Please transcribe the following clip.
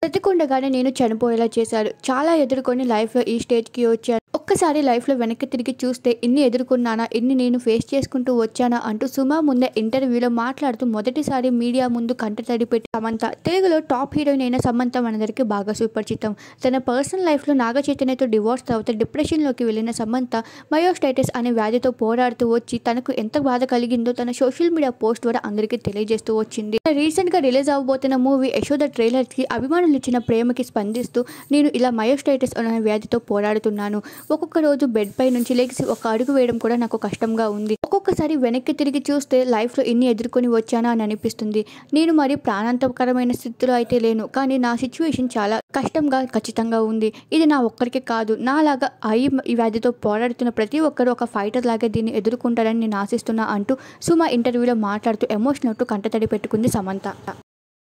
బ్రతికుండగానే నేను చనిపోయేలా చేశారు చాలా ఎదుర్కొని లైఫ్లో ఈ స్టేజ్కి వచ్చాను ఒక్కసారి లైఫ్లో వెనక్కి తిరిగి చూస్తే ఇన్ని ఎదుర్కొన్నానా ఇన్ని నేను ఫేస్ చేసుకుంటూ వచ్చానా అంటూ సుమా ముందే ఇంటర్వ్యూలో మాట్లాడుతూ మొదటిసారి మీడియా ముందు కంట తడి పెట్టి సమంత తెలుగులో టాప్ హీరోయిన్ అయిన సమంత మనందరికీ బాగా సుపరిచితం తన పర్సనల్ లైఫ్లో నాగ చైతన్యతో డివోర్స్ తర్వాత డిప్రెషన్లోకి వెళ్ళిన సమంత మయోస్టైటిస్ అనే వ్యాధితో పోరాడుతూ వచ్చి తనకు ఎంత బాధ కలిగిందో తన సోషల్ మీడియా పోస్ట్ ద్వారా అందరికీ తెలియజేస్తూ వచ్చింది రీసెంట్ గా రిలీజ్ అవబోతున్న మూవీ యశోద ట్రైలర్ కి అభిమానులు ఇచ్చిన ప్రేమకి స్పందిస్తూ నేను ఇలా మయోస్టైటిస్ అనే వ్యాధితో పోరాడుతున్నాను ఒక్కొక్క రోజు బెడ్ పై నుంచి లేచి ఒక అడుగు వేయడం కూడా నాకు కష్టంగా ఉంది ఒక్కొక్కసారి వెనక్కి తిరిగి చూస్తే లైఫ్ లో ఇన్ని ఎదుర్కొని వచ్చానా అని అనిపిస్తుంది నేను మరి ప్రాణాంతకరమైన స్థితిలో అయితే లేను కానీ నా సిచ్యువేషన్ చాలా కష్టంగా ఖచ్చితంగా ఉంది ఇది నా ఒక్కరికి కాదు నాలాగా ఐ ఈ వ్యాధితో పోరాడుతున్న ప్రతి ఒక్కరు ఒక ఫైటర్ లాగా దీన్ని ఎదుర్కొంటారని నేను ఆశిస్తున్నా అంటూ సుమా ఇంటర్వ్యూలో మాట్లాడుతూ ఎమోషనల్ టు కంటతడి పెట్టుకుంది సమంత